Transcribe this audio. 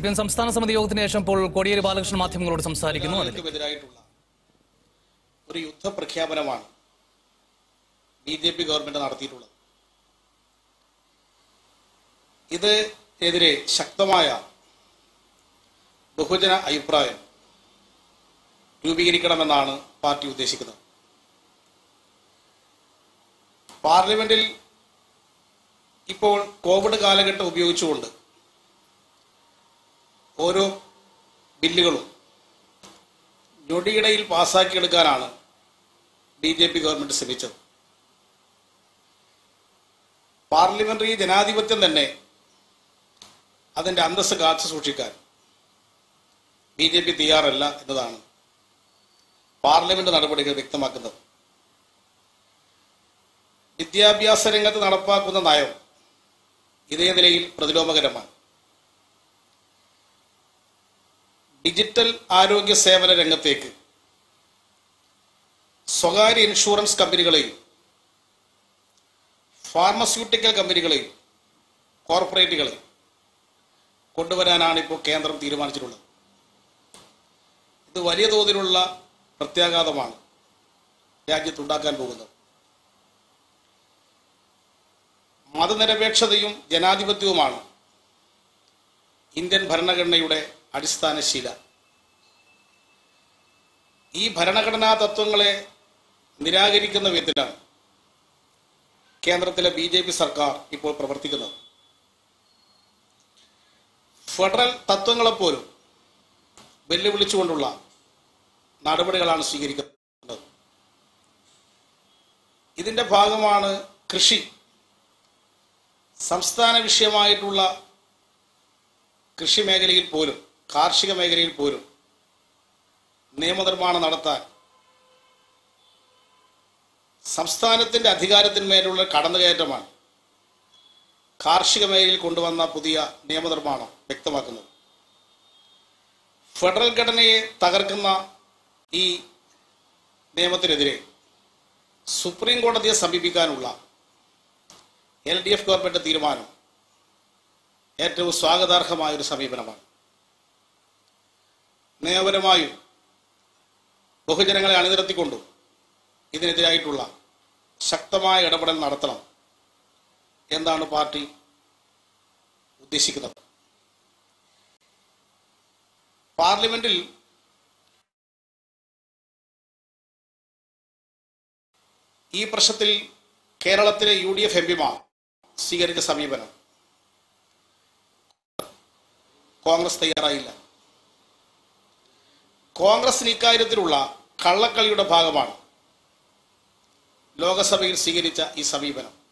P M സംസ്ഥാന സമിതി യോഗത്തിന് ശേഷം ഇപ്പോൾ കോടിയേരി ബാലകൃഷ്ണൻ മാധ്യമങ്ങളോട് സംസാരിക്കുന്നു അതിൽ എതിരായിട്ടുള്ള ഒരു യുദ്ധപ്രഖ്യാപനമാണ് ബി ജെ പി ഗവൺമെന്റ് നടത്തിയിട്ടുള്ളത് ഇത് എതിരെ ശക്തമായ ബഹുജന അഭിപ്രായം രൂപീകരിക്കണമെന്നാണ് പാർട്ടി ഉദ്ദേശിക്കുന്നത് പാർലമെന്റിൽ ഇപ്പോൾ കോവിഡ് കാലഘട്ടം ഉപയോഗിച്ചുകൊണ്ട് ഓരോ ബില്ലുകളും ഞൊടിയിടയിൽ പാസ്സാക്കിയെടുക്കാനാണ് ബി ജെ പി ഗവൺമെന്റ് ശ്രമിച്ചത് പാർലമെന്ററി ജനാധിപത്യം തന്നെ അതിന്റെ അന്തസ്സ് കാത്തു സൂക്ഷിക്കാൻ ബി ജെ പി തയ്യാറല്ല എന്നതാണ് പാർലമെന്റ് നടപടികൾ വ്യക്തമാക്കുന്നത് വിദ്യാഭ്യാസ രംഗത്ത് നടപ്പാക്കുന്ന നയം ഇതേ നിലയിൽ പ്രതിലോമകരമാണ് ഡിജിറ്റൽ ആരോഗ്യ സേവന രംഗത്തേക്ക് സ്വകാര്യ ഇൻഷുറൻസ് കമ്പനികളെയും ഫാർമസ്യൂട്ടിക്കൽ കമ്പനികളെയും കോർപ്പറേറ്റുകളെയും കൊണ്ടുവരാനാണ് ഇപ്പോൾ കേന്ദ്രം തീരുമാനിച്ചിട്ടുള്ളത് ഇത് വലിയ തോതിലുള്ള പ്രത്യാഘാതമാണ് രാജ്യത്തുണ്ടാക്കാൻ പോകുന്നത് മതനിരപേക്ഷതയും ജനാധിപത്യവുമാണ് ഇന്ത്യൻ ഭരണഘടനയുടെ അടിസ്ഥാന ശീല ഈ ഭരണഘടനാ തത്വങ്ങളെ നിരാകരിക്കുന്ന വിധത്തിലാണ് കേന്ദ്രത്തിലെ ബി ജെ പി സർക്കാർ ഇപ്പോൾ പ്രവർത്തിക്കുന്നത് ഫെഡറൽ തത്വങ്ങളെപ്പോലും വെല്ലുവിളിച്ചുകൊണ്ടുള്ള നടപടികളാണ് സ്വീകരിക്കുന്നത് ഇതിന്റെ ഭാഗമാണ് കൃഷി സംസ്ഥാന വിഷയമായിട്ടുള്ള കൃഷി മേഖലയിൽ പോലും കാർഷിക മേഖലയിൽ പോലും നിയമനിർമ്മാണം നടത്താൻ സംസ്ഥാനത്തിന്റെ അധികാരത്തിന്മേലുള്ള കടന്നുകയറ്റമാണ് കാർഷിക മേഖലയിൽ കൊണ്ടുവന്ന പുതിയ നിയമനിർമ്മാണം വ്യക്തമാക്കുന്നത് ഫെഡറൽ ഘടനയെ തകർക്കുന്ന ഈ നിയമത്തിനെതിരെ സുപ്രീം കോടതിയെ സമീപിക്കാനുള്ള എൽ ഡി എഫ് ഗവൺമെന്റ് തീരുമാനം ഏറ്റവും സ്വാഗതാർഹമായ ഒരു സമീപനമാണ് നിയമപരമായും ബഹുജനങ്ങളെ അണിനിരത്തിക്കൊണ്ടും ഇതിനെതിരായിട്ടുള്ള ശക്തമായ ഇടപെടൽ നടത്തണം എന്നാണ് പാർട്ടി ഉദ്ദേശിക്കുന്നത് പാർലമെന്റിൽ ഈ പ്രശ്നത്തിൽ കേരളത്തിലെ യു ഡി എഫ് എം പിമാർ സ്വീകരിച്ച സമീപനം കോൺഗ്രസ് തയ്യാറായില്ല കോൺഗ്രസിന് ഇക്കാര്യത്തിലുള്ള കള്ളക്കളിയുടെ ഭാഗമാണ് ലോകസഭയിൽ സ്വീകരിച്ച ഈ സമീപനം